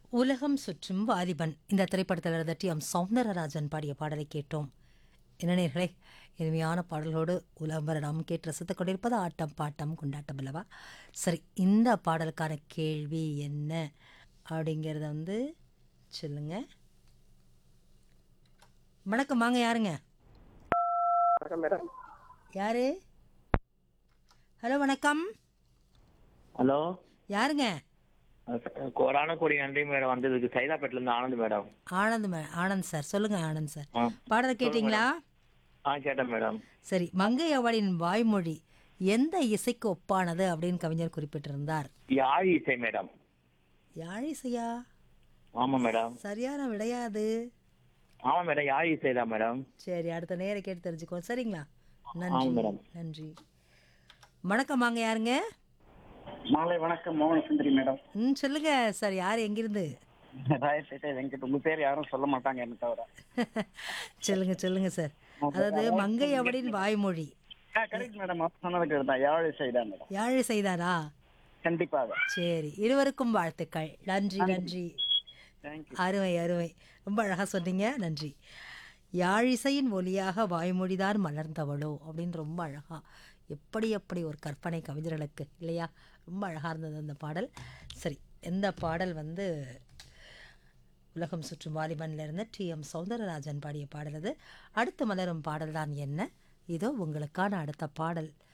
உலகம் சுற்றும் வாலிபன் இந்த திரைப்படத்தில் இருந்த டி எம் சௌந்தரராஜன் பாடிய பாடலை கேட்டோம் என்ன நேர்களே இனிமையான பாடலோடு உலகம் வர நாம் கேட்டு ரசித்துக் கொண்டிருப்பது ஆட்டம் பாட்டம் கொண்டாட்டம் அல்லவா சரி இந்த பாடலுக்கான கேள்வி என்ன அப்படிங்கிறத வந்து சொல்லுங்க வணக்கம் வாங்க யாருங்க வணக்கம் மேடம் யாரு ஹலோ வணக்கம் ஹலோ யாருங்க கோடான கோடி நன்றி மேடம் வந்ததுக்கு சைதாப்பேட்டில இருந்து ஆனந்த் மேடம் ஆனந்த் மே ஆனந்த் சார் சொல்லுங்க ஆனந்த் சார் ஆ பாடலை கேட்டிங்களா ஆ கேட்டேன் மேடம் சரி மங்கை அவளின் வாய்மொழி எந்த இசைக்கு ஒப்பானது அப்படின்னு கவிஞர் குறிப்பிட்டிருந்தார் யாழ் இசை மேடம் யாழிசையா ஆமா மேடம் சரியான விடையாது ஆமா மேடம் யாழ் இசை தான் மேடம் சரி அடுத்த நேரம் கேட்டு தெரிஞ்சுக்கோ சரிங்களா ஆமா நன்றி மேடம் நன்றி வணக்கம் வாங்க யாருங்க மாலை வணக்கம் மோகன சுந்தரி மேடம் ம் சொல்லுங்க சார் யார் எங்கிருந்து ராயப்பேட்டை வெங்கட் உங்க பேர் யாரும் சொல்ல மாட்டாங்க என்ன தவிர சொல்லுங்க சொல்லுங்க சார் அதாவது மங்கை அவளின் வாய்மொழி கரெக்ட் மேடம் அப்ப சொன்னதுக்கு தான் யாழ் செய்தான் மேடம் யாழிசைதானா கண்டிப்பாக சரி இருவருக்கும் வாழ்த்துக்கள் நன்றி நன்றி தேங்க்யூ அருமை அருமை ரொம்ப அழகாக சொன்னீங்க நன்றி யாழிசையின் ஒலியாக வாய்மொழிதான் மலர்ந்தவளோ அப்படின்னு ரொம்ப அழகா எப்படி எப்படி ஒரு கற்பனை கவிஞர்களுக்கு இல்லையா ரொம்ப அழகாக இருந்தது அந்த பாடல் சரி எந்த பாடல் வந்து உலகம் சுற்றும் வாலிபன்ல இருந்து டி எம் சௌந்தரராஜன் பாடிய பாடல் அது அடுத்து மலரும் பாடல் தான் என்ன இதோ உங்களுக்கான அடுத்த பாடல்